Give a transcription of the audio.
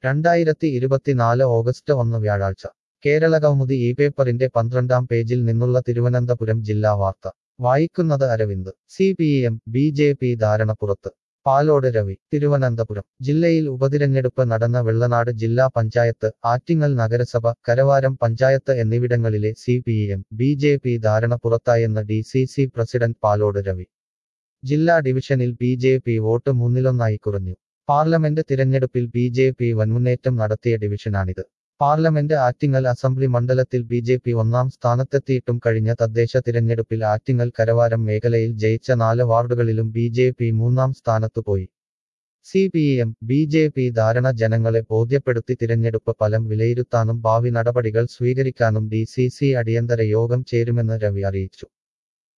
രണ്ടായിരത്തി ഇരുപത്തിനാല് ഓഗസ്റ്റ് ഒന്ന് വ്യാഴാഴ്ച കേരള കൗമുദി ഈ പേപ്പറിന്റെ പന്ത്രണ്ടാം പേജിൽ നിന്നുള്ള തിരുവനന്തപുരം ജില്ലാ വാർത്ത വായിക്കുന്നത് Aravind C P M B J P ധാരണ പുറത്ത് പാലോട് രവി തിരുവനന്തപുരം ജില്ലയിൽ ഉപതിരഞ്ഞെടുപ്പ് നടന്ന വെള്ളനാട് ജില്ലാ പഞ്ചായത്ത് ആറ്റിങ്ങൽ നഗരസഭ കരവാരം പഞ്ചായത്ത് എന്നിവിടങ്ങളിലെ C P M B J P ധാരണ പുറത്തായെന്ന് D C C president Palode Ravi ജില്ലാ ഡിവിഷനിൽ ബി ജെ പി വോട്ട് മൂന്നിലൊന്നായി കുറഞ്ഞു പാർലമെന്റ് തിരഞ്ഞെടുപ്പിൽ ബി ജെ പി വൻമുന്നേറ്റം നടത്തിയ ഡിവിഷനാണിത് പാർലമെന്റ് ആറ്റിങ്ങൽ അസംബ്ലി മണ്ഡലത്തിൽ ബി ജെ പി ഒന്നാം സ്ഥാനത്തെത്തിയിട്ടും കഴിഞ്ഞ തദ്ദേശ തിരഞ്ഞെടുപ്പിൽ ആറ്റിങ്ങൽ കരവാരം മേഖലയിൽ ജയിച്ച നാല് വാർഡുകളിലും ബി ജെ പി മൂന്നാം സ്ഥാനത്തുപോയി C P M B J P ധാരണ ജനങ്ങളെ ബോധ്യപ്പെടുത്തി തിരഞ്ഞെടുപ്പ് ഫലം വിലയിരുത്താനും ഭാവി നടപടികൾ സ്വീകരിക്കാനും ഡി സി സി അടിയന്തര യോഗം ചേരുമെന്ന് രവി അറിയിച്ചു